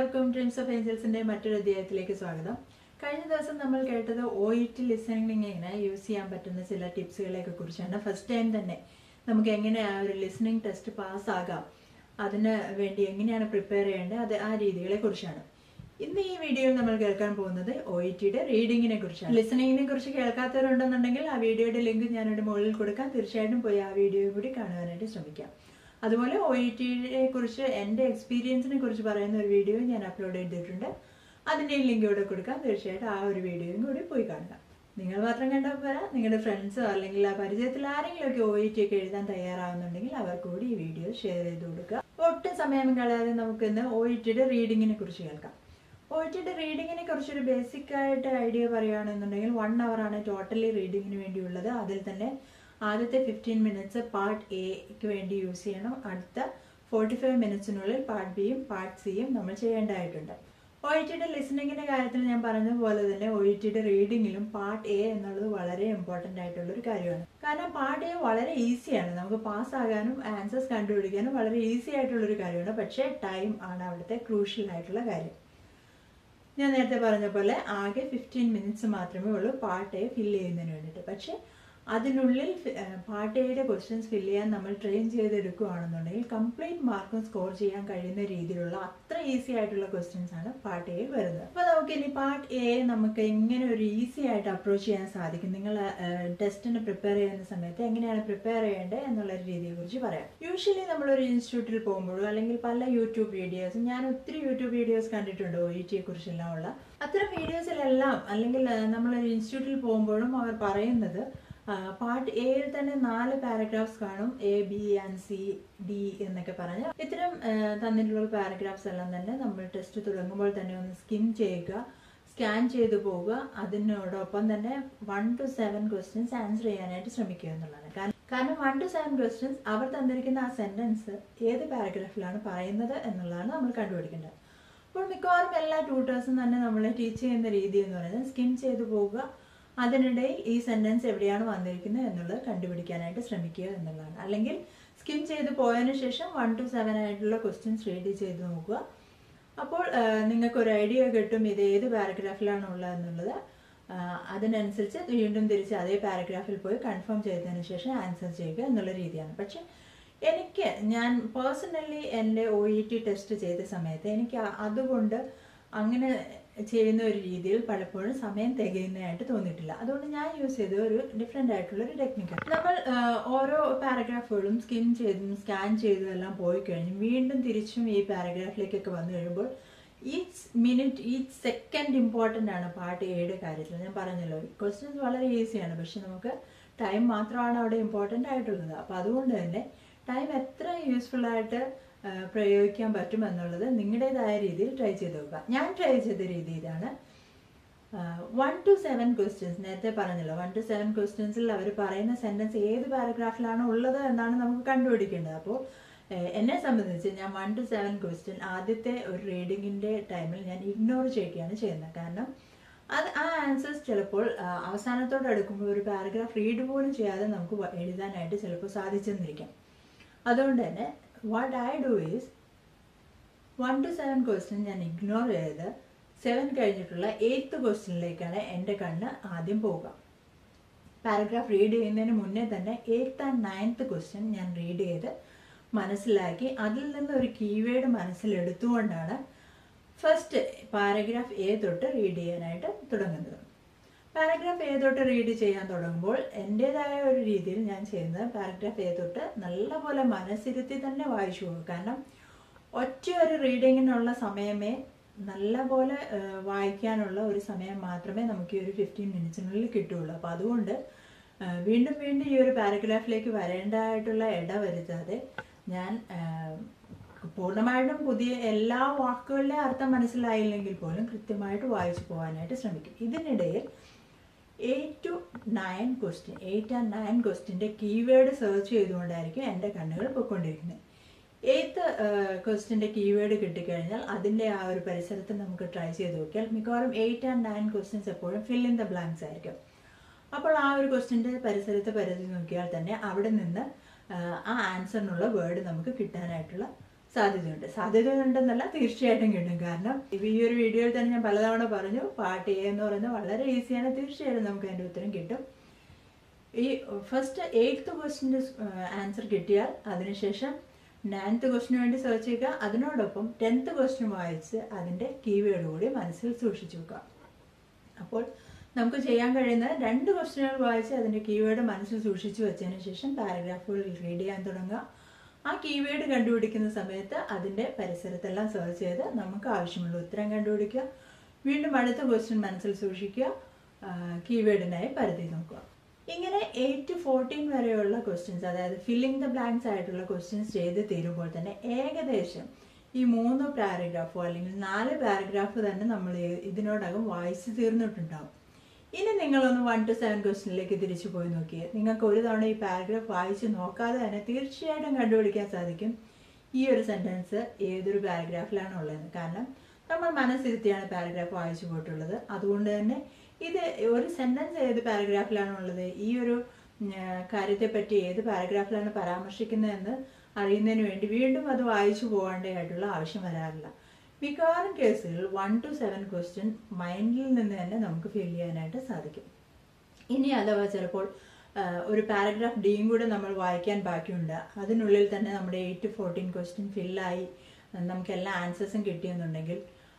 എല്ലാവർക്കും dreams of ഏഞ്ചൽസിന്റെ മറ്റൊരു അധ്യായത്തിലേക്ക് സ്വാഗതം കഴിഞ്ഞ ദിവസം നമ്മൾ കേട്ടത് ഒ ഇ ടി ലിസണിംഗ് എങ്ങനെ യൂസ് ചെയ്യാൻ പറ്റുന്ന ചില ടിപ്സുകളെയൊക്കെ കുറിച്ചാണ് ഫസ്റ്റ് ടൈം തന്നെ നമുക്ക് എങ്ങനെ ആ ഒരു ലിസണിംഗ് ടെസ്റ്റ് പാസ്സാകാം അതിന് വേണ്ടി എങ്ങനെയാണ് പ്രിപ്പയർ ചെയ്യേണ്ടത് അത് ആ രീതികളെ കുറിച്ചാണ് ഇന്ന് ഈ വീഡിയോയിൽ നമ്മൾ കേൾക്കാൻ പോകുന്നത് ഒ ഇ ടിയുടെ റീഡിങ്ങിനെ കുറിച്ചാണ് ലിസണിങ്ങിനെ കുറിച്ച് കേൾക്കാത്തവരുണ്ടെന്നുണ്ടെങ്കിൽ ആ വീഡിയോയുടെ ലിങ്ക് ഞാനിവിടെ മുകളിൽ കൊടുക്കാം തീർച്ചയായിട്ടും പോയി ആ വീഡിയോ കൂടി കാണുവാനായിട്ട് ശ്രമിക്കാം അതുപോലെ ഒ ഇ ടിയെ കുറിച്ച് എൻ്റെ എക്സ്പീരിയൻസിനെ കുറിച്ച് പറയുന്ന ഒരു വീഡിയോ ഞാൻ അപ്ലോഡ് ചെയ്തിട്ടുണ്ട് അതിൻ്റെ ലിങ്ക് ഇവിടെ കൊടുക്കാം തീർച്ചയായിട്ടും ആ ഒരു വീഡിയോയും കൂടി പോയി കാണുക നിങ്ങൾ മാത്രം കണ്ടാൽ പോരാ നിങ്ങളുടെ ഫ്രണ്ട്സോ അല്ലെങ്കിൽ ആ പരിചയത്തിൽ ആരെങ്കിലും ഒക്കെ ഒ ഇ ടി ഒക്കെ എഴുതാൻ തയ്യാറാവുന്നുണ്ടെങ്കിൽ അവർക്ക് കൂടി ഈ വീഡിയോ ഷെയർ ചെയ്ത് കൊടുക്കുക ഒട്ടും സമയം കളയാതെ നമുക്ക് ഇന്ന് ഒ ഇ ടിയുടെ റീഡിങ്ങിനെ കുറിച്ച് കേൾക്കാം ഒ ടി യുടെ റീഡിങ്ങിനെ കുറിച്ചൊരു ബേസിക് ആയിട്ട് ഐഡിയ പറയുകയാണെന്നുണ്ടെങ്കിൽ വൺ അവർ ആണ് ടോട്ടലി റീഡിങ്ങിന് വേണ്ടിയുള്ളത് അതിൽ തന്നെ ആദ്യത്തെ ഫിഫ്റ്റീൻ മിനിറ്റ്സ് പാർട്ട് എക്ക് വേണ്ടി യൂസ് ചെയ്യണം അടുത്ത ഫോർട്ടി ഫൈവ് മിനിറ്റ്സിനുള്ളിൽ പാർട്ട് ബിയും പാർട്ട് സിയും നമ്മൾ ചെയ്യേണ്ടതായിട്ടുണ്ട് ഒ ഇ ടിയുടെ ലിസണിങ്ങിന്റെ കാര്യത്തിൽ ഞാൻ പറഞ്ഞതുപോലെ തന്നെ ഒ ഇ ടിയുടെ റീഡിങ്ങിലും പാർട്ട് എ എന്നുള്ളത് വളരെ ഇമ്പോർട്ടൻ്റ് ആയിട്ടുള്ള ഒരു കാര്യമാണ് കാരണം പാർട്ട് എ വളരെ ഈസിയാണ് നമുക്ക് പാസ് ആകാനും ആൻസേഴ്സ് കണ്ടുപിടിക്കാനും വളരെ ഈസി ആയിട്ടുള്ള ഒരു കാര്യമാണ് പക്ഷേ ടൈം ആണ് അവിടുത്തെ ക്രൂഷ്യൽ ആയിട്ടുള്ള കാര്യം ഞാൻ നേരത്തെ പറഞ്ഞ പോലെ ആകെ ഫിഫ്റ്റീൻ മിനിറ്റ്സ് മാത്രമേ ഉള്ളൂ പാർട്ട് എ ഫില്ല് ചെയ്യുന്നതിന് വേണ്ടിയിട്ട് പക്ഷേ അതിനുള്ളിൽ പാർട്ട് എയുടെ ക്വസ്റ്റ്യൻസ് ഫില്ല് ചെയ്യാൻ നമ്മൾ ട്രെയിൻ ചെയ്തെടുക്കുകയാണെന്നുണ്ടെങ്കിൽ കംപ്ലീറ്റ് മാർക്കും സ്കോർ ചെയ്യാൻ കഴിയുന്ന രീതിയിലുള്ള അത്ര ഈസി ആയിട്ടുള്ള ക്വസ്റ്റ്യൻസ് ആണ് പാർട്ട് എയിൽ വരുന്നത് അപ്പോൾ നമുക്ക് ഇനി പാർട്ട് എ നമുക്ക് എങ്ങനെ ഒരു ഈസി ആയിട്ട് അപ്രോച്ച് ചെയ്യാൻ സാധിക്കും നിങ്ങൾ ടെസ്റ്റിന് പ്രിപ്പയർ ചെയ്യുന്ന സമയത്ത് എങ്ങനെയാണ് പ്രിപ്പയർ ചെയ്യേണ്ടത് എന്നുള്ള ഒരു രീതിയെ കുറിച്ച് പറയാം യൂഷ്വലി നമ്മളൊരു ഇൻസ്റ്റിറ്റ്യൂട്ടിൽ പോകുമ്പോഴോ അല്ലെങ്കിൽ പല യൂട്യൂബ് വീഡിയോസ് ഞാൻ ഒത്തിരി യൂട്യൂബ് വീഡിയോസ് കണ്ടിട്ടുണ്ട് ഒ ഇ ടിയെ കുറിച്ചെല്ലാം ഉള്ള അത്തരം വീഡിയോസിലെല്ലാം അല്ലെങ്കിൽ നമ്മളൊരു ഇൻസ്റ്റിറ്റ്യൂട്ടിൽ പോകുമ്പോഴും അവർ പറയുന്നത് പാർട്ട് എയിൽ തന്നെ നാല് പാരഗ്രാഫ്സ് കാണും A B and C D എന്നൊക്കെ പറഞ്ഞ് ഇത്തരം തന്നിട്ടുള്ള പാരഗ്രാഫ്സ് എല്ലാം തന്നെ നമ്മൾ ടെസ്റ്റ് തുടങ്ങുമ്പോൾ തന്നെ ഒന്ന് സ്കിം ചെയ്യുക സ്കാൻ ചെയ്തു പോവുക അതിനോടൊപ്പം തന്നെ one to seven questions answer ചെയ്യാനായിട്ട് ശ്രമിക്കുക എന്നുള്ളതാണ് കാരണം കാരണം വൺ ടു സെവൻ ക്വസ്റ്റ്യൻസ് അവർ തന്നിരിക്കുന്ന ആ സെന്റൻസ് ഏത് പാരഗ്രാഫിലാണ് പറയുന്നത് എന്നുള്ളതാണ് നമ്മൾ കണ്ടുപിടിക്കേണ്ടത് അപ്പോൾ മിക്കവാറും എല്ലാ ട്യൂട്ടേഴ്സും തന്നെ നമ്മളെ ടീച്ച് ചെയ്യുന്ന രീതി എന്ന് പറയുന്നത് സ്കിം ചെയ്തു പോവുക അതിനിടയിൽ ഈ സെന്റൻസ് എവിടെയാണ് വന്നിരിക്കുന്നത് എന്നുള്ളത് കണ്ടുപിടിക്കാനായിട്ട് ശ്രമിക്കുക എന്നുള്ളതാണ് അല്ലെങ്കിൽ സ്കിം ചെയ്ത് പോയതിനു ശേഷം വൺ ടു സെവൻ ആയിട്ടുള്ള ക്വസ്റ്റ്യൻസ് റീഡ് ചെയ്ത് നോക്കുക അപ്പോൾ നിങ്ങൾക്ക് ഒരു ഐഡിയ കിട്ടും ഇത് ഏത് പാരഗ്രാഫിലാണ് ഉള്ളത് എന്നുള്ളത് അതിനനുസരിച്ച് വീണ്ടും തിരിച്ച് അതേ പാരഗ്രാഫിൽ പോയി കൺഫേം ചെയ്തതിന് ശേഷം ആൻസർ ചെയ്യുക എന്നുള്ള രീതിയാണ് പക്ഷെ എനിക്ക് ഞാൻ പേഴ്സണലി എൻ്റെ ഒ ഇ ടി ടെസ്റ്റ് ചെയ്ത സമയത്ത് എനിക്ക് അതുകൊണ്ട് അങ്ങനെ ചെയ്യുന്ന ഒരു രീതിയിൽ പലപ്പോഴും സമയം തികയുന്നതായിട്ട് തോന്നിയിട്ടില്ല അതുകൊണ്ട് ഞാൻ യൂസ് ചെയ്ത ഒരു ഡിഫറെൻ്റ് ആയിട്ടുള്ള ഒരു ടെക്നിക്കാണ് നമ്മൾ ഓരോ പാരഗ്രാഫുകളും സ്കിം ചെയ്തും സ്കാൻ ചെയ്തും എല്ലാം പോയി കഴിഞ്ഞ് വീണ്ടും തിരിച്ചും ഈ പാരഗ്രാഫിലേക്കൊക്കെ വന്നു കഴിയുമ്പോൾ each minute each second important ആണ് പാർട്ട് എയുടെ കാര്യത്തിൽ ഞാൻ പറഞ്ഞല്ലോ ക്വസ്റ്റ്യൻസ് വളരെ ഈസിയാണ് പക്ഷെ നമുക്ക് ടൈം മാത്രമാണ് അവിടെ ഇമ്പോർട്ടൻ്റ് ആയിട്ടുള്ളത് അപ്പോൾ അതുകൊണ്ട് തന്നെ ടൈം എത്ര യൂസ്ഫുൾ ആയിട്ട് പ്രയോഗിക്കാൻ പറ്റും എന്നുള്ളത് നിങ്ങളുടേതായ രീതിയിൽ ട്രൈ ചെയ്ത് നോക്കുക ഞാൻ ട്രൈ ചെയ്ത രീതി ഇതാണ് വൺ ടു സെവൻ ക്വസ്റ്റ്യൻസ് നേരത്തെ പറഞ്ഞല്ലോ വൺ ടു സെവൻ ക്വസ്റ്റ്യൻസിൽ അവർ പറയുന്ന സെൻറ്റൻസ് ഏത് പാരഗ്രാഫിലാണ് ഉള്ളത് എന്നാണ് നമുക്ക് കണ്ടുപിടിക്കേണ്ടത് അപ്പോൾ എന്നെ സംബന്ധിച്ച് ഞാൻ വൺ ടു സെവൻ ക്വസ്റ്റ്യൻ ആദ്യത്തെ ഒരു റീഡിങ്ങിൻ്റെ ടൈമിൽ ഞാൻ ഇഗ്നോർ ചെയ്യുകയാണ് ചെയ്യുന്നത് കാരണം അത് ആ ആൻസേഴ്സ് ചിലപ്പോൾ അവസാനത്തോട് അടുക്കുമ്പോൾ ഒരു പാരഗ്രാഫ് റീഡ് പോലും ചെയ്യാതെ നമുക്ക് എഴുതാനായിട്ട് ചിലപ്പോൾ സാധിച്ചെന്നിരിക്കാം അതുകൊണ്ട് തന്നെ what I do is one to seven question ഞാൻ ഇഗ്നോർ ചെയ്ത് സെവൻ കഴിഞ്ഞിട്ടുള്ള എയ്ത്ത് ക്വസ്റ്റ്യനിലേക്കാണ് എൻ്റെ കണ്ണ് ആദ്യം പോവുക പാരഗ്രാഫ് റീഡ് ചെയ്യുന്നതിന് മുന്നേ തന്നെ എയ്ത്ത് ആൻഡ് നയൻത്ത് ക്വസ്റ്റ്യൻ ഞാൻ റീഡ് ചെയ്ത് മനസ്സിലാക്കി അതിൽ നിന്ന് ഒരു കീവേഡ് മനസ്സിലെടുത്തുകൊണ്ടാണ് ഫസ്റ്റ് പാരഗ്രാഫ് എ തൊട്ട് റീഡ് ചെയ്യാനായിട്ട് തുടങ്ങുന്നത് പാരഗ്രാഫ് എ തൊട്ട് റീഡ് ചെയ്യാൻ തുടങ്ങുമ്പോൾ എൻ്റെതായ ഒരു രീതിയിൽ ഞാൻ ചെയ്യുന്നത് പാരഗ്രാഫ് എ തൊട്ട് നല്ലപോലെ മനസ്സിരുത്തി തന്നെ വായിച്ചു പോകും കാരണം ഒറ്റ ഒരു റീഡിങ്ങിനുള്ള സമയമേ നല്ലപോലെ വായിക്കാനുള്ള ഒരു സമയം മാത്രമേ നമുക്ക് ഈ ഒരു ഫിഫ്റ്റീൻ മിനിറ്റ്സിനുള്ളിൽ കിട്ടുകയുള്ളൂ അപ്പോൾ അതുകൊണ്ട് വീണ്ടും വീണ്ടും ഈ ഒരു പാരഗ്രാഫിലേക്ക് വരേണ്ടതായിട്ടുള്ള ഇട വരുത്താതെ ഞാൻ പൂർണ്ണമായിട്ടും പുതിയ എല്ലാ വാക്കുകളുടെ അർത്ഥം മനസ്സിലായില്ലെങ്കിൽ പോലും കൃത്യമായിട്ട് വായിച്ചു പോകാനായിട്ട് ശ്രമിക്കും ഇതിനിടയിൽ eight to nine question eight and nine ക്വസ്റ്റ്യൻ്റെ കീവേഡ് സെർച്ച് ചെയ്തുകൊണ്ടായിരിക്കും എൻ്റെ കണ്ണുകൾ പൊയ്ക്കൊണ്ടിരിക്കുന്നത് എയ്ത്ത് ക്വസ്റ്റ്യൻ്റെ കീവേഡ് കിട്ടിക്കഴിഞ്ഞാൽ അതിൻ്റെ ആ ഒരു പരിസരത്ത് നമുക്ക് ട്രൈ ചെയ്ത് നോക്കിയാൽ മിക്കവാറും എയ്റ്റ് ആൻഡ് നയൻ ക്വസ്റ്റ്യൻസ് എപ്പോഴും ഫിൽ ഇൻ ദ ബ്ലാങ്ക്സ് ആയിരിക്കും അപ്പോൾ ആ ഒരു ക്വസ്റ്റ്യൻ്റെ പരിസരത്ത് പരിധി നോക്കിയാൽ തന്നെ അവിടെ നിന്ന് ആ ആൻസറിനുള്ള വേർഡ് നമുക്ക് കിട്ടാനായിട്ടുള്ള സാധ്യതയുണ്ട് സാധ്യതയുണ്ടെന്നല്ല തീർച്ചയായിട്ടും കിട്ടും കാരണം ഇപ്പൊ ഈ ഒരു വീഡിയോയിൽ തന്നെ ഞാൻ പലതവണ പറഞ്ഞു പാർട്ട് എ എന്ന് പറയുന്നത് വളരെ ഈസിയാണ് തീർച്ചയായിട്ടും നമുക്ക് അതിന്റെ ഉത്തരം കിട്ടും ഈ ഫസ്റ്റ് എയ്ത്ത് ക്വസ്റ്റിൻ്റെ ആൻസർ കിട്ടിയാൽ അതിനുശേഷം നയൻത്ത് ക്വസ്റ്റിന് വേണ്ടി സെർച്ച് ചെയ്യുക അതിനോടൊപ്പം ടെൻത്ത് ക്വസ്റ്റ്യൻ വായിച്ച് അതിൻ്റെ കീവേഡ് കൂടി മനസ്സിൽ സൂക്ഷിച്ചു വെക്കുക അപ്പോൾ നമുക്ക് ചെയ്യാൻ കഴിയുന്ന രണ്ട് ക്വസ്റ്റ്യനുകൾ വായിച്ച് അതിൻ്റെ കീവേഡ് മനസ്സിൽ സൂക്ഷിച്ചു വെച്ചതിന് ശേഷം പാരഗ്രാഫുകൾ റീഡ് ചെയ്യാൻ തുടങ്ങുക ആ കീവേഡ് കണ്ടുപിടിക്കുന്ന സമയത്ത് അതിൻ്റെ പരിസരത്തെല്ലാം സെർച്ച് ചെയ്ത് നമുക്ക് ആവശ്യമുള്ള ഉത്തരം കണ്ടുപിടിക്കുക വീണ്ടും അടുത്ത ക്വസ്റ്റ്യൻ മനസ്സിൽ സൂക്ഷിക്കുക കീവേഡിനായി പരതി നോക്കുക ഇങ്ങനെ എയ്റ്റ് ടു ഫോർട്ടീൻ വരെയുള്ള ക്വസ്റ്റ്യൻസ് അതായത് ഫില്ലിംഗ് ദ ബ്ലാങ്ക്സ് ആയിട്ടുള്ള ക്വസ്റ്റ്യൻസ് ചെയ്ത് തീരുമ്പോൾ തന്നെ ഏകദേശം ഈ മൂന്ന് പാരഗ്രാഫോ അല്ലെങ്കിൽ നാല് പാരഗ്രാഫ് തന്നെ നമ്മൾ ഇതിനോടകം വായിച്ച് തീർന്നിട്ടുണ്ടാവും ഇനി നിങ്ങളൊന്ന് വൺ ടു സെവൻ ക്വസ്റ്റ്യനിലേക്ക് തിരിച്ചു പോയി നോക്കിയേ നിങ്ങൾക്ക് ഒരു തവണ ഈ പാരഗ്രാഫ് വായിച്ച് നോക്കാതെ തന്നെ തീർച്ചയായിട്ടും കണ്ടുപിടിക്കാൻ സാധിക്കും ഈ ഒരു സെന്റൻസ് ഏതൊരു പാരഗ്രാഫിലാണ് ഉള്ളതെന്ന് കാരണം നമ്മൾ മനസ്സിരുത്തിയാണ് പാരഗ്രാഫ് വായിച്ചു പോയിട്ടുള്ളത് അതുകൊണ്ട് തന്നെ ഇത് ഒരു സെന്റൻസ് ഏത് പാരഗ്രാഫിലാണ് ഉള്ളത് ഈ ഒരു കാര്യത്തെ പറ്റി ഏത് പാരഗ്രാഫിലാണ് പരാമർശിക്കുന്നതെന്ന് അറിയുന്നതിന് വേണ്ടി വീണ്ടും അത് വായിച്ചു പോകേണ്ടതായിട്ടുള്ള ആവശ്യം വരാറില്ല മിക്കവാറും കേസുകൾ വൺ ടു സെവൻ ക്വസ്റ്റ്യൻ മൈൻഡിൽ നിന്ന് തന്നെ നമുക്ക് ഫിൽ ചെയ്യാനായിട്ട് സാധിക്കും ഇനി അഥവാ ചിലപ്പോൾ ആ, ഒരു പാരഗ്രാഫ് ഡിയും കൂടെ നമ്മൾ വായിക്കാൻ ബാക്കിയുണ്ട് അതിനുള്ളിൽ തന്നെ നമ്മുടെ എയ്റ്റ് ടു ഫോർട്ടീൻ ക്വസ്റ്റ്യൻ ഫില്ലായി നമുക്ക് എല്ലാ ആൻസേഴ്സും കിട്ടിയെന്നുണ്ടെങ്കിൽ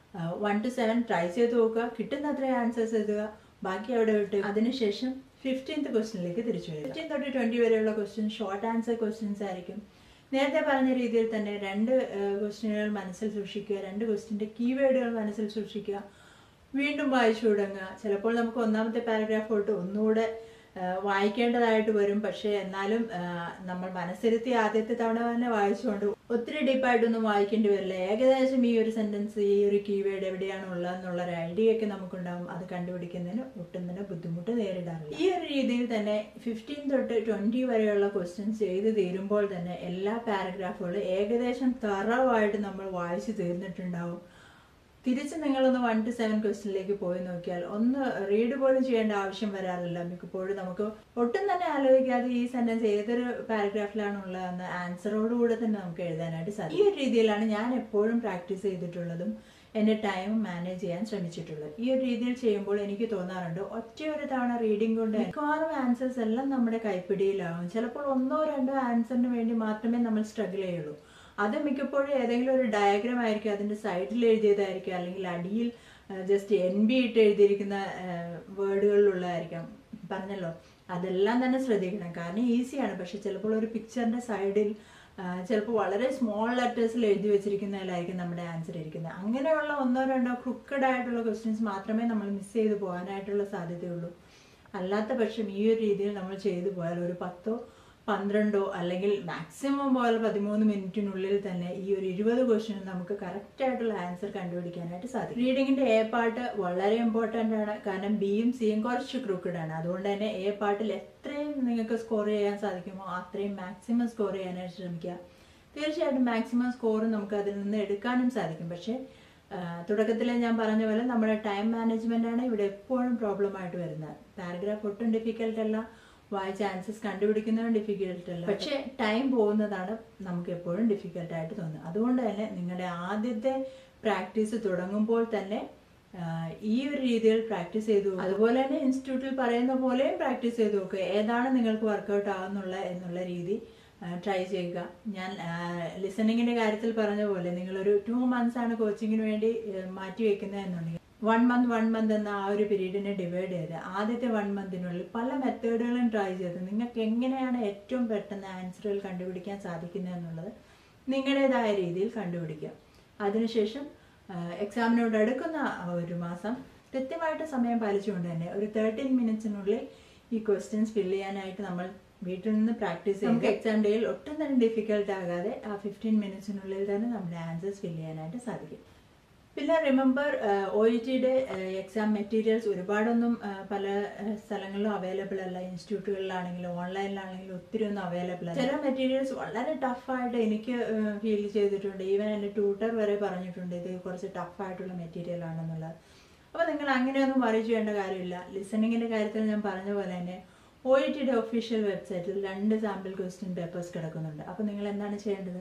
വൺ ടു സെവൻ ട്രൈ ചെയ്ത് നോക്കുക കിട്ടുന്ന അത്ര ആൻസേഴ്സ് എഴുതുക ബാക്കി അവിടെ വിട്ട് അതിനുശേഷം ഫിഫ്റ്റീൻത്ത് ക്വസ്റ്റ്യനിലേക്ക് തിരിച്ചു വരിക ഫിഫ്റ്റീൻ തൊട്ട് ട്വൻറ്റി വരെയുള്ള ക്വസ്റ്റ്യൻ ഷോർട്ട് ആൻസർ ക്വസ്റ്റ്യൻസ് ആയിരിക്കും നേരത്തെ പറഞ്ഞ രീതിയിൽ തന്നെ രണ്ട് ക്വസ്റ്റ്യനുകൾ മനസ്സിൽ സൂക്ഷിക്കുക രണ്ട് ക്വസ്റ്റ്യൻ്റെ കീവേഡുകൾ മനസ്സിൽ സൂക്ഷിക്കുക വീണ്ടും വായിച്ചു തുടങ്ങുക ചിലപ്പോൾ നമുക്ക് ഒന്നാമത്തെ പാരഗ്രാഫ് തൊട്ട് ഒന്നുകൂടെ ആ, വായിക്കേണ്ടതായിട്ട് വരും പക്ഷേ എന്നാലും ആ, നമ്മൾ മനസ്സിരുത്തി ആദ്യത്തെ തവണ തന്നെ വായിച്ചുകൊണ്ട് ഒത്തിരി ഡീപ്പായിട്ടൊന്നും വായിക്കേണ്ടി വരില്ല ഏകദേശം ഈ ഒരു സെന്റൻസ് ഈ ഒരു കീവേഡ് എവിടെയാണ് ഉള്ളതെന്നുള്ള ഒരു ഐഡിയ ഒക്കെ നമുക്കുണ്ടാവും അത് കണ്ടുപിടിക്കുന്നതിന് ഒട്ടും തന്നെ ബുദ്ധിമുട്ട് നേരിടാറില്ല ഈ ഒരു രീതിയിൽ തന്നെ ഫിഫ്റ്റീൻ തൊട്ട് ട്വന്റി വരെയുള്ള ക്വസ്റ്റ്യൻസ് ചെയ്ത് തീരുമ്പോൾ തന്നെ എല്ലാ പാരഗ്രാഫുകളും ഏകദേശം തറവായിട്ട് നമ്മൾ വായിച്ചു തീർന്നിട്ടുണ്ടാവും തിരിച്ച് നിങ്ങളൊന്ന് വൺ ടു സെവൻ ക്വസ്റ്റിനിലേക്ക് പോയി നോക്കിയാൽ ഒന്ന് റീഡ് പോലും ചെയ്യേണ്ട ആവശ്യം വരാറില്ല മിക്കപ്പോഴും നമുക്ക് ഒട്ടും തന്നെ ആലോചിക്കാതെ ഈ സെന്റൻസ് ഏതൊരു പാരഗ്രാഫിലാണ് ഉള്ളതെന്ന് ആൻസറോട് കൂടെ തന്നെ നമുക്ക് എഴുതാനായിട്ട് സാധിക്കും ഈ ഒരു രീതിയിലാണ് ഞാൻ എപ്പോഴും പ്രാക്ടീസ് ചെയ്തിട്ടുള്ളതും എൻ്റെ ടൈം മാനേജ് ചെയ്യാൻ ശ്രമിച്ചിട്ടുള്ളത് ഈ ഒരു രീതിയിൽ ചെയ്യുമ്പോൾ എനിക്ക് തോന്നാറുണ്ട് ഒറ്റ ഒരു തവണ റീഡിംഗ് കൊണ്ട് മിക്കവാറും ആൻസേഴ്സ് എല്ലാം നമ്മുടെ കൈപ്പിടിയിലാവും ചിലപ്പോൾ ഒന്നോ രണ്ടോ ആൻസറിന് വേണ്ടി മാത്രമേ നമ്മൾ സ്ട്രഗിൾ ചെയ്യുള്ളൂ അത് മിക്കപ്പോഴും ഏതെങ്കിലും ഒരു ഡയഗ്രാം ആയിരിക്കും അതിന്റെ സൈഡിൽ എഴുതിയതായിരിക്കും അല്ലെങ്കിൽ അടിയിൽ ജസ്റ്റ് എൻ ബി ഇട്ട് എഴുതിയിരിക്കുന്ന വേർഡുകളിലുള്ളതായിരിക്കാം പറഞ്ഞല്ലോ അതെല്ലാം തന്നെ ശ്രദ്ധിക്കണം കാരണം ഈസിയാണ് പക്ഷെ ചിലപ്പോൾ ഒരു പിക്ചറിന്റെ സൈഡിൽ ചിലപ്പോൾ വളരെ സ്മോൾ ലെറ്റേഴ്സിൽ എഴുതി വെച്ചിരിക്കുന്നതിലായിരിക്കും നമ്മുടെ ആൻസർ ഇരിക്കുന്നത് അങ്ങനെയുള്ള ഒന്നോ രണ്ടോ ക്രുക്കഡ് ആയിട്ടുള്ള ക്വസ്റ്റ്യൻസ് മാത്രമേ നമ്മൾ മിസ് ചെയ്ത് പോകാനായിട്ടുള്ള സാധ്യതയുള്ളൂ അല്ലാത്ത പക്ഷം ഈ ഒരു രീതിയിൽ നമ്മൾ ചെയ്തു പോയാൽ ഒരു പത്തോ പന്ത്രണ്ടോ അല്ലെങ്കിൽ മാക്സിമം പോലെ പതിമൂന്ന് മിനിറ്റിനുള്ളിൽ തന്നെ ഈ ഒരു ഇരുപത് ക്വസ്റ്റ്യൻ നമുക്ക് കറക്റ്റ് ആയിട്ടുള്ള ആൻസർ കണ്ടുപിടിക്കാനായിട്ട് സാധിക്കും റീഡിങ്ങിന്റെ എ പാർട്ട് വളരെ ഇമ്പോർട്ടൻ്റ് ആണ് കാരണം ബിയും സിയും കുറച്ച് ക്രൂക്കഡ് ആണ് അതുകൊണ്ട് തന്നെ എ പാർട്ടിൽ എത്രയും നിങ്ങൾക്ക് സ്കോർ ചെയ്യാൻ സാധിക്കുമോ അത്രയും മാക്സിമം സ്കോർ ചെയ്യാനായിട്ട് ശ്രമിക്കുക തീർച്ചയായിട്ടും മാക്സിമം സ്കോർ നമുക്ക് അതിൽ നിന്ന് എടുക്കാനും സാധിക്കും പക്ഷേ തുടക്കത്തിൽ ഞാൻ പറഞ്ഞ പോലെ നമ്മുടെ ടൈം മാനേജ്മെന്റ് ആണ് ഇവിടെ എപ്പോഴും പ്രോബ്ലം ആയിട്ട് വരുന്നത് പാരഗ്രാഫ് ഒട്ടും ഡിഫിക്കൽട്ട് അല്ല വായിച്ച ആൻസേഴ്സ് കണ്ടുപിടിക്കുന്നതും ഡിഫിക്കൽട്ട് അല്ല പക്ഷേ ടൈം പോകുന്നതാണ് നമുക്ക് എപ്പോഴും ഡിഫിക്കൽട്ട് ആയിട്ട് തോന്നുന്നത് അതുകൊണ്ട് തന്നെ നിങ്ങളുടെ ആദ്യത്തെ പ്രാക്ടീസ് തുടങ്ങുമ്പോൾ തന്നെ ആഹ് ഈ ഒരു രീതിയിൽ പ്രാക്ടീസ് ചെയ്തു അതുപോലെ തന്നെ ഇൻസ്റ്റിറ്റ്യൂട്ടിൽ പറയുന്ന പോലെയും പ്രാക്ടീസ് ചെയ്ത് നോക്കുക ഏതാണ് നിങ്ങൾക്ക് വർക്കൗട്ട് ആവുന്നുള്ള എന്നുള്ള രീതി ട്രൈ ചെയ്യുക ഞാൻ ലിസണിങ്ങിന്റെ കാര്യത്തിൽ പറഞ്ഞ പോലെ നിങ്ങളൊരു ടു മന്ത്സ് ആണ് കോച്ചിങ്ങിന് വേണ്ടി ആഹ് മാറ്റി വെക്കുന്നത് എന്നുണ്ടെങ്കിൽ വൺ മന്ത് വൺ മന്ത് എന്ന ആ ഒരു പീരീഡിനെ ഡിവൈഡ് ചെയ്ത് ആദ്യത്തെ വൺ മന്തിനുള്ളിൽ പല മെത്തേഡുകളും ട്രൈ ചെയ്ത് നിങ്ങൾക്ക് എങ്ങനെയാണ് ഏറ്റവും പെട്ടെന്ന് ആൻസറുകൾ കണ്ടുപിടിക്കാൻ സാധിക്കുന്നത് എന്നുള്ളത് നിങ്ങളുടേതായ രീതിയിൽ കണ്ടുപിടിക്കുക അതിനുശേഷം എക്സാമിനോട് അടുക്കുന്ന ആ ഒരു മാസം കൃത്യമായിട്ട് സമയം പാലിച്ചുകൊണ്ട് തന്നെ ഒരു തേർട്ടീൻ മിനിറ്റ്സിനുള്ളിൽ ഈ ക്വസ്റ്റ്യൻസ് ഫില്ല് ചെയ്യാനായിട്ട് നമ്മൾ വീട്ടിൽ നിന്ന് പ്രാക്ടീസ് ചെയ്ത് എക്സാം ഡേയിൽ ഒട്ടും തന്നെ ഡിഫിക്കൽട്ട് ആകാതെ ആ ഫിഫ്റ്റീൻ മിനിറ്റ്സിനുള്ളിൽ തന്നെ നമ്മുടെ ആൻസേഴ്സ് ഫില്ല് ചെയ്യാനായിട്ട് സാധിക്കും പിന്നെ റിമെമ്പർ ഒ ഇ ടിയുടെ എക്സാം മെറ്റീരിയൽസ് ഒരുപാടൊന്നും ആ, പല ആ, സ്ഥലങ്ങളിലും അവൈലബിൾ അല്ല ഇൻസ്റ്റിറ്റ്യൂട്ടുകളിലാണെങ്കിലും ഓൺലൈനിലാണെങ്കിലും ഒത്തിരി ഒന്നും അവൈലബിൾ അല്ല ചില മെറ്റീരിയൽസ് വളരെ ടഫായിട്ട് എനിക്ക് ഫീൽ ചെയ്തിട്ടുണ്ട് ഈവൻ എൻ്റെ ട്യൂട്ടർ വരെ പറഞ്ഞിട്ടുണ്ട് ഇത് കുറച്ച് ടഫായിട്ടുള്ള മെറ്റീരിയൽ ആണെന്നുള്ളത് അപ്പോൾ നിങ്ങൾ അങ്ങനെയൊന്നും വറി ചെയ്യേണ്ട കാര്യമില്ല ലിസണിങ്ങിൻ്റെ കാര്യത്തിൽ ഞാൻ പറഞ്ഞ പോലെ തന്നെ ഒ ഇ ടിയുടെ ഒഫീഷ്യൽ വെബ്സൈറ്റിൽ രണ്ട് സാമ്പിൾ ക്വസ്റ്റ്യൻ പേപ്പേഴ്സ് കിടക്കുന്നുണ്ട് അപ്പോൾ നിങ്ങൾ എന്താണ് ചെയ്യേണ്ടത്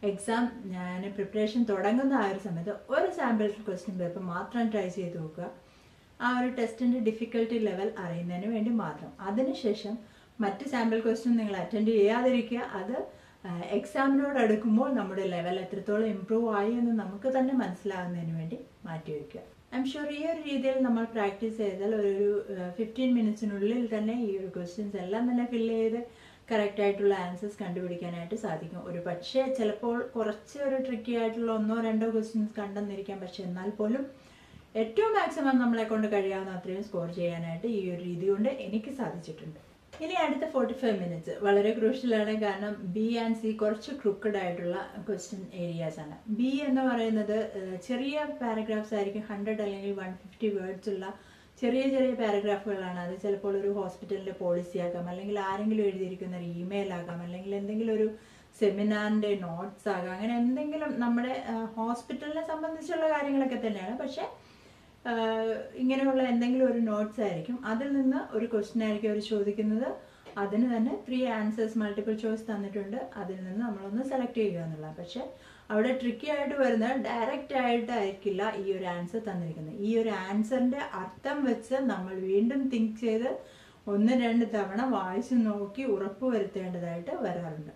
എക്സാം ഞാൻ പ്രിപ്പറേഷൻ തുടങ്ങുന്ന ആ ഒരു സമയത്ത് ഒരു സാമ്പിൾ ക്വസ്റ്റ്യൻ പേപ്പർ മാത്രം ട്രൈ ചെയ്ത് നോക്കുക ആ ഒരു ടെസ്റ്റിൻ്റെ ഡിഫിക്കൽട്ടി ലെവൽ അറിയുന്നതിന് വേണ്ടി മാത്രം അതിനുശേഷം മറ്റ് സാമ്പിൾ ക്വസ്റ്റ്യൻ നിങ്ങൾ അറ്റൻഡ് ചെയ്യാതിരിക്കുക അത് എക്സാമിനോട് അടുക്കുമ്പോൾ നമ്മുടെ ലെവൽ എത്രത്തോളം ഇമ്പ്രൂവ് ആയി എന്ന് നമുക്ക് തന്നെ മനസ്സിലാകുന്നതിന് വേണ്ടി മാറ്റിവെക്കുക ഐ എം ഷുവർ ഈ ഒരു രീതിയിൽ നമ്മൾ പ്രാക്ടീസ് ചെയ്താൽ ഒരു ഫിഫ്റ്റീൻ മിനിറ്റ്സിനുള്ളിൽ തന്നെ ഈ ഒരു ക്വസ്റ്റ്യൻസ് എല്ലാം തന്നെ ഫില്ല് ചെയ്ത് കറക്റ്റ് ആയിട്ടുള്ള ആൻസേഴ്സ് കണ്ടുപിടിക്കാനായിട്ട് സാധിക്കും ഒരു പക്ഷേ ചിലപ്പോൾ കുറച്ച് ഒരു ട്രിക്കി ആയിട്ടുള്ള ഒന്നോ രണ്ടോ ക്വസ്റ്റ്യൻസ് കണ്ടെന്നിരിക്കാം പക്ഷെ എന്നാൽ പോലും ഏറ്റവും മാക്സിമം നമ്മളെ കൊണ്ട് കഴിയാവുന്ന അത്രയും സ്കോർ ചെയ്യാനായിട്ട് ഈ ഒരു രീതി കൊണ്ട് എനിക്ക് സാധിച്ചിട്ടുണ്ട് ഇനി അടുത്ത ഫോർട്ടി ഫൈവ് മിനിറ്റ്സ് വളരെ ക്രൂഷ്യലാണ് കാരണം ബി ആൻഡ് സി കുറച്ച് ക്രുക്കഡ് ആയിട്ടുള്ള ക്വസ്റ്റ്യൻ ഏരിയാസ് ആണ് ബി എന്ന് പറയുന്നത് ഏഹ്, ചെറിയ പാരഗ്രാഫ്സ് ആയിരിക്കും ഹൺഡ്രഡ് അല്ലെങ്കിൽ വൺ ഫിഫ്റ്റി വേർഡ്സ് ഉള്ള ചെറിയ ചെറിയ പാരഗ്രാഫുകളാണ് അത് ചിലപ്പോൾ ഒരു ഹോസ്പിറ്റലിന്റെ പോളിസി ആകാം അല്ലെങ്കിൽ ആരെങ്കിലും എഴുതിയിരിക്കുന്ന ഒരു ഇമെയിൽ ആകാം അല്ലെങ്കിൽ എന്തെങ്കിലും ഒരു സെമിനാറിന്റെ നോട്ട്സ് ആകാം അങ്ങനെ എന്തെങ്കിലും നമ്മുടെ ഹോസ്പിറ്റലിനെ സംബന്ധിച്ചുള്ള കാര്യങ്ങളൊക്കെ തന്നെയാണ് പക്ഷെ ആഹ് ഇങ്ങനെയുള്ള എന്തെങ്കിലും ഒരു നോട്ട്സ് ആയിരിക്കും അതിൽ നിന്ന് ഒരു ക്വസ്റ്റ്യൻ ആയിരിക്കും അവർ ചോദിക്കുന്നത് അതിന് തന്നെ ത്രീ ആൻസേഴ്സ് മൾട്ടിപ്പിൾ ചോയ്സ് തന്നിട്ടുണ്ട് അതിൽ നിന്ന് നമ്മളൊന്ന് സെലക്ട് ചെയ്യുക എന്നുള്ളത് പക്ഷെ അവിടെ ട്രിക്കി ആയിട്ട് വരുന്ന ഡയറക്റ്റ് ആയിട്ടായിരിക്കില്ല ഈ ഒരു ആൻസർ തന്നിരിക്കുന്നത് ഈ ഒരു ആൻസറിന്റെ അർത്ഥം വെച്ച് നമ്മൾ വീണ്ടും തിങ്ക് ചെയ്ത് ഒന്ന് രണ്ട് തവണ വായിച്ചു നോക്കി ഉറപ്പ് വരുത്തേണ്ടതായിട്ട് വരാറുണ്ട്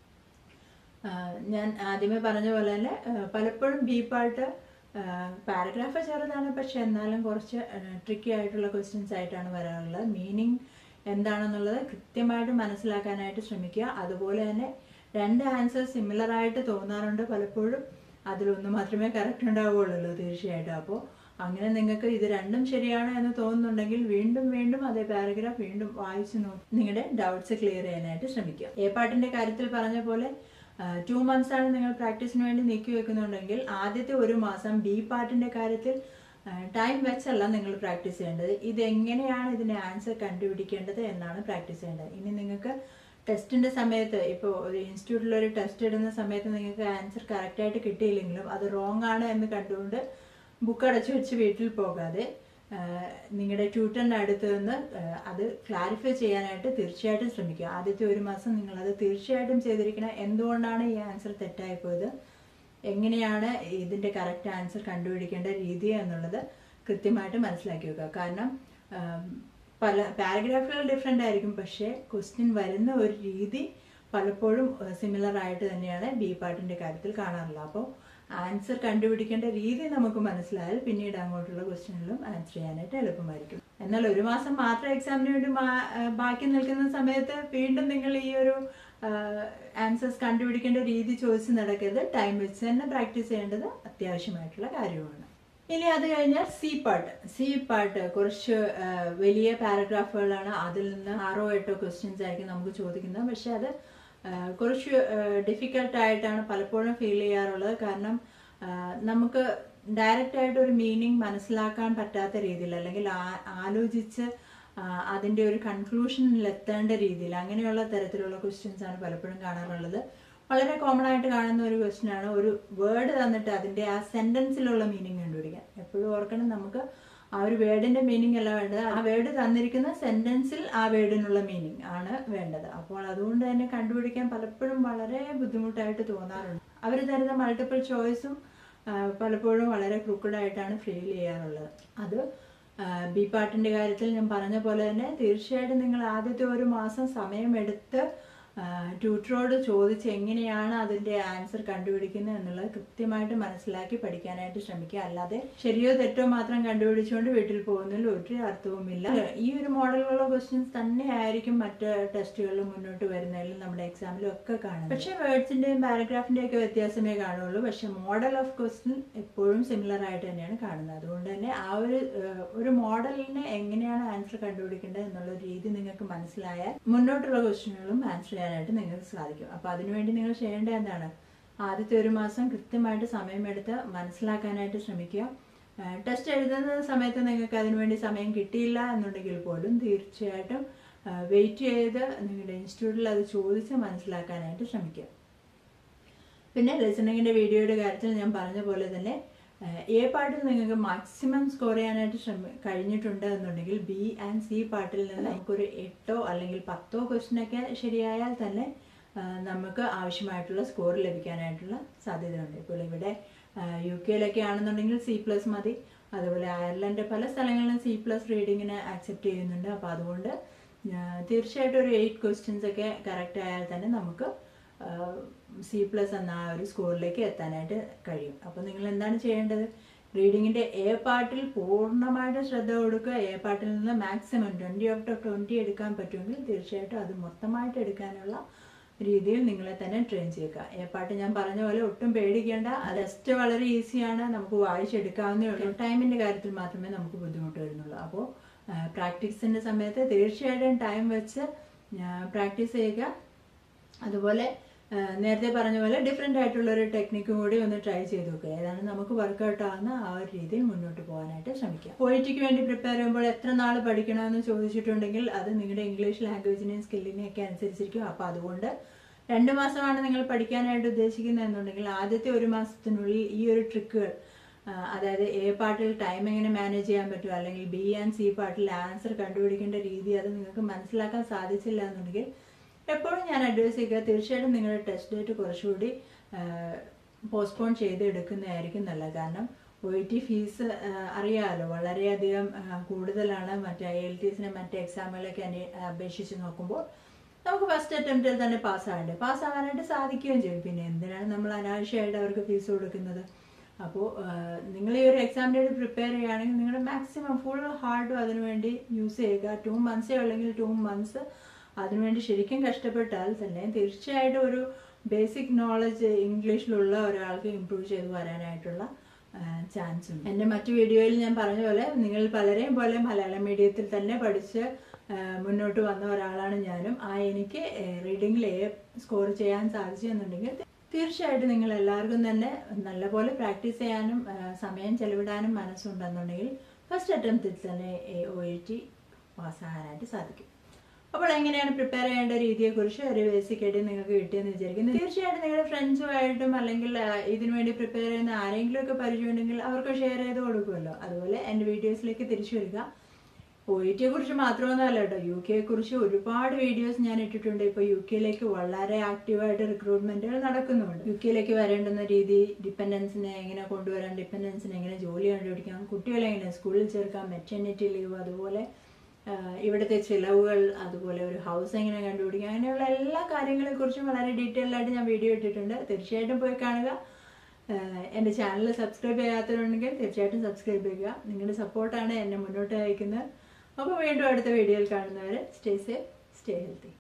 ആഹ് ഞാൻ ആദ്യമേ പറഞ്ഞ പോലെ തന്നെ ആഹ് പലപ്പോഴും ബി പാർട്ട് പാരഗ്രാഫ് ചെറുതാണ് പക്ഷെ എന്നാലും കുറച്ച് ട്രിക്കി ആയിട്ടുള്ള ക്വസ്റ്റ്യൻസ് ആയിട്ടാണ് വരാറുള്ളത് മീനിങ് എന്താണെന്നുള്ളത് കൃത്യമായിട്ട് മനസ്സിലാക്കാനായിട്ട് ശ്രമിക്കുക അതുപോലെ തന്നെ രണ്ട് ആൻസേഴ്സ് സിമിലർ ആയിട്ട് തോന്നാറുണ്ട് പലപ്പോഴും അതിലൊന്ന് മാത്രമേ കറക്റ്റ് ഉണ്ടാവുകയുള്ളൂ തീർച്ചയായിട്ടും അപ്പോൾ അങ്ങനെ നിങ്ങൾക്ക് ഇത് രണ്ടും ശരിയാണ് എന്ന് തോന്നുന്നുണ്ടെങ്കിൽ വീണ്ടും വീണ്ടും അതേ പാരഗ്രാഫ് വീണ്ടും വായിച്ചു നോക്കി നിങ്ങളുടെ ഡൗട്ട്സ് ക്ലിയർ ചെയ്യാനായിട്ട് ശ്രമിക്കുക എ പാട്ടിന്റെ കാര്യത്തിൽ പറഞ്ഞ പോലെ ടു മന്ത്സ് ആണ് നിങ്ങൾ പ്രാക്ടീസിന് വേണ്ടി നീക്കി വെക്കുന്നുണ്ടെങ്കിൽ ആദ്യത്തെ ഒരു മാസം ബി പാർട്ടിന്റെ കാര്യത്തിൽ ടൈം വെച്ചല്ല നിങ്ങൾ പ്രാക്ടീസ് ചെയ്യേണ്ടത് ഇത് എങ്ങനെയാണ് ഇതിന്റെ ആൻസർ കണ്ടുപിടിക്കേണ്ടത് എന്നാണ് പ്രാക്ടീസ് ചെയ്യേണ്ടത് ഇനി നിങ്ങൾക്ക് ടെസ്റ്റിന്റെ സമയത്ത് ഇപ്പോൾ ഒരു ഇൻസ്റ്റിറ്റ്യൂട്ടിൽ ഒരു ടെസ്റ്റ് ഇടുന്ന സമയത്ത് നിങ്ങൾക്ക് ആൻസർ കറക്റ്റ് ആയിട്ട് കിട്ടിയില്ലെങ്കിലും അത് റോങ് ആണ് എന്ന് കണ്ടുകൊണ്ട് ബുക്ക് അടച്ചു വെച്ച് വീട്ടിൽ പോകാതെ നിങ്ങളുടെ ട്യൂട്ടറിൻ്റെ അടുത്ത് നിന്ന് ആഹ് അത് ക്ലാരിഫൈ ചെയ്യാനായിട്ട് തീർച്ചയായിട്ടും ശ്രമിക്കുക ആദ്യത്തെ ഒരു മാസം നിങ്ങൾ അത് തീർച്ചയായിട്ടും ചെയ്തിരിക്കണം എന്തുകൊണ്ടാണ് ഈ ആൻസർ തെറ്റായി പോയത് എങ്ങനെയാണ് ഇതിൻ്റെ കറക്റ്റ് ആൻസർ കണ്ടുപിടിക്കേണ്ട രീതി എന്നുള്ളത് കൃത്യമായിട്ട് മനസ്സിലാക്കി വെക്കുക കാരണം ആം, പല പാരഗ്രാഫുകൾ ഡിഫറെൻ്റ് ആയിരിക്കും പക്ഷേ ക്വസ്റ്റ്യൻ വരുന്ന ഒരു രീതി പലപ്പോഴും സിമിലർ ആയിട്ട് തന്നെയാണ് ബി പാർട്ടിൻ്റെ കാര്യത്തിൽ കാണാറുള്ളത് അപ്പോൾ ആൻസർ കണ്ടുപിടിക്കേണ്ട രീതി നമുക്ക് മനസ്സിലായാൽ പിന്നീട് അങ്ങോട്ടുള്ള ക്വസ്റ്റ്യനിലും ആൻസർ ചെയ്യാനായിട്ട് എളുപ്പമായിരിക്കും എന്നാൽ ഒരു മാസം മാത്രം എക്സാമിന് വേണ്ടി മാ- ആ, ബാക്കി നിൽക്കുന്ന സമയത്ത് വീണ്ടും നിങ്ങൾ ഈ ഒരു ആൻസേഴ്സ് കണ്ടുപിടിക്കേണ്ട രീതി ചോദിച്ച് നടക്കരുത് ടൈം വെച്ച് തന്നെ പ്രാക്ടീസ് ചെയ്യേണ്ടത് അത്യാവശ്യമായിട്ടുള്ള കാര്യമാണ് ഇനി അത് കഴിഞ്ഞാൽ സി പാർട്ട് സി പാർട്ട് കുറച്ച് ആ, വലിയ പാരഗ്രാഫുകളാണ് അതിൽ നിന്ന് ആറോ എട്ടോ ക്വസ്റ്റ്യൻസ് ആയിരിക്കും നമുക്ക് ചോദിക്കുന്നത് പക്ഷെ അത് ആ, കുറച്ച് ഡിഫിക്കൽട്ട് ആയിട്ടാണ് പലപ്പോഴും ഫീൽ ചെയ്യാറുള്ളത് കാരണം ആ, നമുക്ക് ഡയറക്റ്റ് ആയിട്ട് ഒരു മീനിങ് മനസ്സിലാക്കാൻ പറ്റാത്ത രീതിയിൽ അല്ലെങ്കിൽ ആ- ആലോചിച്ച് ആ, അതിന്റെ ഒരു കൺക്ലൂഷനിൽ എത്തേണ്ട രീതിയിൽ അങ്ങനെയുള്ള തരത്തിലുള്ള ക്വസ്റ്റ്യൻസ് ആണ് പലപ്പോഴും കാണാറുള്ളത് വളരെ കോമൺ ആയിട്ട് കാണുന്ന ഒരു ക്വസ്റ്റ്യൻ ആണ് ഒരു വേർഡ് തന്നിട്ട് അതിന്റെ ആ സെന്റൻസിലുള്ള മീനിങ് കണ്ടുപിടിക്കാൻ എപ്പോഴും ഓർക്കണം നമുക്ക് ആ ഒരു വേർഡിന്റെ മീനിങ് അല്ല വേണ്ടത് ആ വേർഡ് തന്നിരിക്കുന്ന സെന്റൻസിൽ ആ വേർഡിനുള്ള മീനിങ് ആണ് വേണ്ടത് അപ്പോൾ അതുകൊണ്ട് തന്നെ കണ്ടുപിടിക്കാൻ പലപ്പോഴും വളരെ ബുദ്ധിമുട്ടായിട്ട് തോന്നാറുണ്ട് അവർ തരുന്ന മൾട്ടിപ്പിൾ ചോയ്സും പലപ്പോഴും വളരെ ക്രൂക്കഡ് ആയിട്ടാണ് ഫീൽ ചെയ്യാറുള്ളത് അത് ബി പാർട്ടിന്റെ കാര്യത്തിൽ ഞാൻ പറഞ്ഞ പോലെ തന്നെ തീർച്ചയായിട്ടും നിങ്ങൾ ആദ്യത്തെ ഒരു മാസം സമയമെടുത്ത് ട്യൂട്ടറോട് ചോദിച്ച് എങ്ങനെയാണ് അതിന്റെ ആൻസർ കണ്ടുപിടിക്കുന്നത് എന്നുള്ളത് കൃത്യമായിട്ട് മനസ്സിലാക്കി പഠിക്കാനായിട്ട് ശ്രമിക്കുക അല്ലാതെ ശരിയോ തെറ്റോ മാത്രം കണ്ടുപിടിച്ചുകൊണ്ട് വീട്ടിൽ പോകുന്നതിൽ ഒരു അർത്ഥവുമില്ല ഈ ഒരു മോഡലുള്ള ക്വസ്റ്റ്യൻസ് തന്നെ ആയിരിക്കും മറ്റ് ടെസ്റ്റുകളിലും മുന്നോട്ട് വരുന്നതിലും നമ്മുടെ എക്സാമിലും ഒക്കെ കാണുന്നത് പക്ഷേ വേർഡ്സിന്റെയും പാരഗ്രാഫിന്റെയും ഒക്കെ വ്യത്യാസമേ കാണുള്ളൂ പക്ഷെ മോഡൽ ഓഫ് ക്വസ്റ്റ്യൻ എപ്പോഴും സിമിലർ ആയിട്ട് തന്നെയാണ് കാണുന്നത് അതുകൊണ്ട് തന്നെ ആ ഒരു ഏഹ്, ഒരു മോഡലിനെ എങ്ങനെയാണ് ആൻസർ കണ്ടുപിടിക്കേണ്ടത് എന്നുള്ള ഒരു രീതി നിങ്ങൾക്ക് മനസ്സിലായാൽ മുന്നോട്ടുള്ള ക്വസ്റ്റ്യനുകളും ആൻസർ ചെയ്യാനായിട്ട് നിങ്ങൾക്ക് സാധിക്കും അപ്പൊ അതിനുവേണ്ടി നിങ്ങൾ ചെയ്യേണ്ടത് എന്താണ് ആദ്യത്തെ ഒരു മാസം കൃത്യമായിട്ട് സമയമെടുത്ത് മനസ്സിലാക്കാനായിട്ട് ശ്രമിക്കുക ടെസ്റ്റ് എഴുതുന്ന സമയത്ത് നിങ്ങൾക്ക് അതിനുവേണ്ടി സമയം കിട്ടിയില്ല എന്നുണ്ടെങ്കിൽ പോലും തീർച്ചയായിട്ടും വെയിറ്റ് ചെയ്ത് നിങ്ങളുടെ ഇൻസ്റ്റിറ്റ്യൂട്ടിൽ അത് ചോദിച്ച് മനസ്സിലാക്കാനായിട്ട് ശ്രമിക്കുക പിന്നെ ലിസണിങ്ങിന്റെ വീഡിയോയുടെ കാര്യത്തിൽ ഞാൻ പറഞ്ഞ പോലെ തന്നെ ഏഹ്, എ പാർട്ടിൽ നിങ്ങൾക്ക് മാക്സിമം സ്കോർ ചെയ്യാനായിട്ട് ശ്രമി കഴിഞ്ഞിട്ടുണ്ട് എന്നുണ്ടെങ്കിൽ ബി ആൻഡ് സി പാർട്ടിൽ നിന്ന് നമുക്കൊരു എട്ടോ അല്ലെങ്കിൽ പത്തോ ക്വസ്റ്റ്യൻ ഒക്കെ ശരിയായാൽ തന്നെ ആ, നമുക്ക് ആവശ്യമായിട്ടുള്ള സ്കോർ ലഭിക്കാനായിട്ടുള്ള സാധ്യതയുണ്ട് ഇപ്പോൾ ഇവിടെ യു കെയിലൊക്കെ ആണെന്നുണ്ടെങ്കിൽ സി പ്ലസ് മതി അതുപോലെ അയർലൻഡ് പല സ്ഥലങ്ങളിലും സി പ്ലസ് റീഡിങ്ങിന് ആക്സെപ്റ്റ് ചെയ്യുന്നുണ്ട് അപ്പോൾ അതുകൊണ്ട് ആ, തീർച്ചയായിട്ടും ഒരു എയ്റ്റ് ക്വസ്റ്റ്യൻസ് ഒക്കെ കറക്റ്റ് ആയാൽ തന്നെ നമുക്ക് സി പ്ലസ് എന്ന ആ ഒരു സ്കോറിലേക്ക് എത്താനായിട്ട് കഴിയും അപ്പോൾ നിങ്ങൾ എന്താണ് ചെയ്യേണ്ടത് റീഡിങ്ങിൻ്റെ എ പാർട്ടിൽ പൂർണ്ണമായിട്ട് ശ്രദ്ധ കൊടുക്കുക എ പാർട്ടിൽ നിന്ന് maximum twenty out of twenty എടുക്കാൻ പറ്റുമെങ്കിൽ തീർച്ചയായിട്ടും അത് മൊത്തമായിട്ട് എടുക്കാനുള്ള രീതിയിൽ നിങ്ങളെ തന്നെ ട്രെയിൻ ചെയ്യുക എ പാട്ട് ഞാൻ പറഞ്ഞ പോലെ ഒട്ടും പേടിക്കേണ്ട അത് ടെസ്റ്റ് വളരെ ഈസിയാണ് നമുക്ക് വായിച്ചെടുക്കാവുന്നേ ഉള്ളൂ ടൈമിൻ്റെ കാര്യത്തിൽ മാത്രമേ നമുക്ക് ബുദ്ധിമുട്ട് വരുന്നുള്ളൂ അപ്പോൾ പ്രാക്ടീസിൻ്റെ സമയത്ത് തീർച്ചയായിട്ടും ടൈം വെച്ച് പ്രാക്ടീസ് ചെയ്യുക അതുപോലെ ആ, നേരത്തെ പറഞ്ഞ പോലെ ഡിഫറെൻ്റ് ആയിട്ടുള്ള ഒരു ടെക്നിക്കും കൂടി ഒന്ന് ട്രൈ ചെയ്ത് നോക്കുക ഏതാണ് നമുക്ക് വർക്കൗട്ട് ആവുന്ന ആ ഒരു രീതിയിൽ മുന്നോട്ട് പോകാനായിട്ട് ശ്രമിക്കുക പോയിറ്റിക്ക് വേണ്ടി പ്രിപ്പയർ ചെയ്യുമ്പോൾ എത്ര നാൾ പഠിക്കണമെന്ന് ചോദിച്ചിട്ടുണ്ടെങ്കിൽ അത് നിങ്ങളുടെ ഇംഗ്ലീഷ് ലാംഗ്വേജിനെയും സ്കില്ലിനെയും ഒക്കെ അനുസരിച്ചിരിക്കും അപ്പോൾ അതുകൊണ്ട് രണ്ട് മാസമാണ് നിങ്ങൾ പഠിക്കാനായിട്ട് ഉദ്ദേശിക്കുന്നത് എന്നുണ്ടെങ്കിൽ ആദ്യത്തെ ഒരു മാസത്തിനുള്ളിൽ ഈ ഒരു ട്രിക്കുകൾ അതായത് എ പാർട്ടിൽ ടൈം എങ്ങനെ മാനേജ് ചെയ്യാൻ പറ്റും അല്ലെങ്കിൽ ബി ആൻഡ് സി പാർട്ടിൽ ആൻസർ കണ്ടുപിടിക്കേണ്ട രീതി അത് നിങ്ങൾക്ക് മനസ്സിലാക്കാൻ സാധിച്ചില്ല എന്നുണ്ടെങ്കിൽ എപ്പോഴും ഞാൻ അഡ്വൈസ് ചെയ്യുക തീർച്ചയായിട്ടും നിങ്ങളുടെ ടെസ്റ്റ് ഡേറ്റ് കുറച്ചുകൂടി പോസ്റ്റ്പോൺ ചെയ്ത് എടുക്കുന്നതായിരിക്കും നല്ലത് കാരണം ഒ ഇ ടി ഫീസ് അറിയാമല്ലോ വളരെയധികം ആ, കൂടുതലാണ് മറ്റേ ഐ എൽ ടി എസിനെ മറ്റ് എക്സാമുകളൊക്കെ അന്വേ- അപേക്ഷിച്ച് നോക്കുമ്പോൾ നമുക്ക് ഫസ്റ്റ് അറ്റംപ്റ്റിൽ തന്നെ പാസ്സാകണ്ടേ പാസ്സാകാനായിട്ട് സാധിക്കുകയും ചെയ്യും പിന്നെ എന്തിനാണ് നമ്മൾ അനാവശ്യമായിട്ട് അവർക്ക് ഫീസ് കൊടുക്കുന്നത് അപ്പോൾ നിങ്ങൾ ഈ ഒരു എക്സാമിന് വേണ്ടി പ്രിപ്പയർ ചെയ്യുകയാണെങ്കിൽ നിങ്ങളുടെ മാക്സിമം ഫുൾ ഹാർഡും അതിനുവേണ്ടി യൂസ് ചെയ്യുക ടു മന്ത്സേ ഉള്ളെങ്കിൽ ടു മന്ത്സ് അതിനുവേണ്ടി ശരിക്കും കഷ്ടപ്പെട്ടാൽ തന്നെ തീർച്ചയായിട്ടും ഒരു ബേസിക് നോളജ് ഇംഗ്ലീഷിലുള്ള ഒരാൾക്ക് ഇമ്പ്രൂവ് ചെയ്ത് വരാനായിട്ടുള്ള ചാൻസ് ഉണ്ട് എൻ്റെ മറ്റു വീഡിയോയിൽ ഞാൻ പറഞ്ഞ പോലെ നിങ്ങൾ പലരെയും പോലെ മലയാളം മീഡിയത്തിൽ തന്നെ പഠിച്ച് ആ, മുന്നോട്ട് വന്ന ഒരാളാണ് ഞാനും ആ എനിക്ക് റീഡിങ്ങിൽ എ സ്കോർ ചെയ്യാൻ സാധിച്ചു എന്നുണ്ടെങ്കിൽ തീർച്ചയായിട്ടും നിങ്ങൾ എല്ലാവർക്കും തന്നെ നല്ലപോലെ പ്രാക്ടീസ് ചെയ്യാനും ആ, സമയം ചെലവിടാനും മനസ്സുണ്ടെന്നുണ്ടെങ്കിൽ ഫസ്റ്റ് അറ്റംപ്റ്റിൽ തന്നെ ഒ ഇ ടി പാസ്സാകാനായിട്ട് സാധിക്കും അപ്പോൾ എങ്ങനെയാണ് പ്രിപ്പയർ ചെയ്യേണ്ട രീതിയെക്കുറിച്ച് ഒരു ബേസിക് ആയിട്ട് നിങ്ങൾക്ക് കിട്ടിയെന്ന് വിചാരിക്കുന്നു തീർച്ചയായിട്ടും നിങ്ങളുടെ ഫ്രണ്ട്സുമായിട്ടും അല്ലെങ്കിൽ ആ, ഇതിനു വേണ്ടി പ്രിപ്പയർ ചെയ്യുന്ന ആരെങ്കിലും ഒക്കെ പരിചയമുണ്ടെങ്കിൽ അവർക്ക് ഷെയർ ചെയ്ത് കൊടുക്കുമല്ലോ അതുപോലെ എൻ്റെ വീഡിയോസിലേക്ക് തിരിച്ചു വരിക ഒ ഇ ടിയെ കുറിച്ച് മാത്രമൊന്നുമല്ല കേട്ടോ യു കെയെ കുറിച്ച് ഒരുപാട് വീഡിയോസ് ഞാൻ ഇട്ടിട്ടുണ്ട് ഇപ്പോൾ യു കെയിലേക്ക് വളരെ ആക്റ്റീവായിട്ട് റിക്രൂട്ട്മെന്റുകൾ നടക്കുന്നുണ്ട് യു കെയിലേക്ക് വരേണ്ടുന്ന രീതി ഡിപ്പെൻഡൻസിനെ എങ്ങനെ കൊണ്ടുവരാം ഡിപ്പെൻഡൻസിനെ എങ്ങനെ ജോലി കണ്ടുപിടിക്കാം കുട്ടികളെ എങ്ങനെ സ്കൂളിൽ ചേർക്കാം മെറ്റർനിറ്റി ലീവ് അതുപോലെ ആഹ് ഇവിടുത്തെ ചിലവുകൾ അതുപോലെ ഒരു ഹൗസ് എങ്ങനെ കണ്ടുപിടിക്കാം അങ്ങനെയുള്ള എല്ലാ കാര്യങ്ങളെ കുറിച്ചും വളരെ ഡീറ്റെയിൽ ആയിട്ട് ഞാൻ വീഡിയോ ഇട്ടിട്ടുണ്ട് തീർച്ചയായിട്ടും പോയി കാണുക ആഹ് എൻ്റെ ചാനൽ സബ്സ്ക്രൈബ് ചെയ്യാത്തവരുണ്ടെങ്കിൽ തീർച്ചയായിട്ടും സബ്സ്ക്രൈബ് ചെയ്യുക നിങ്ങളുടെ സപ്പോർട്ടാണ് എന്നെ മുന്നോട്ട് അയക്കുന്നത് അപ്പോൾ വീണ്ടും അടുത്ത വീഡിയോയിൽ കാണുന്നവരെ സ്റ്റേ സേഫ് സ്റ്റേ ഹെൽത്തി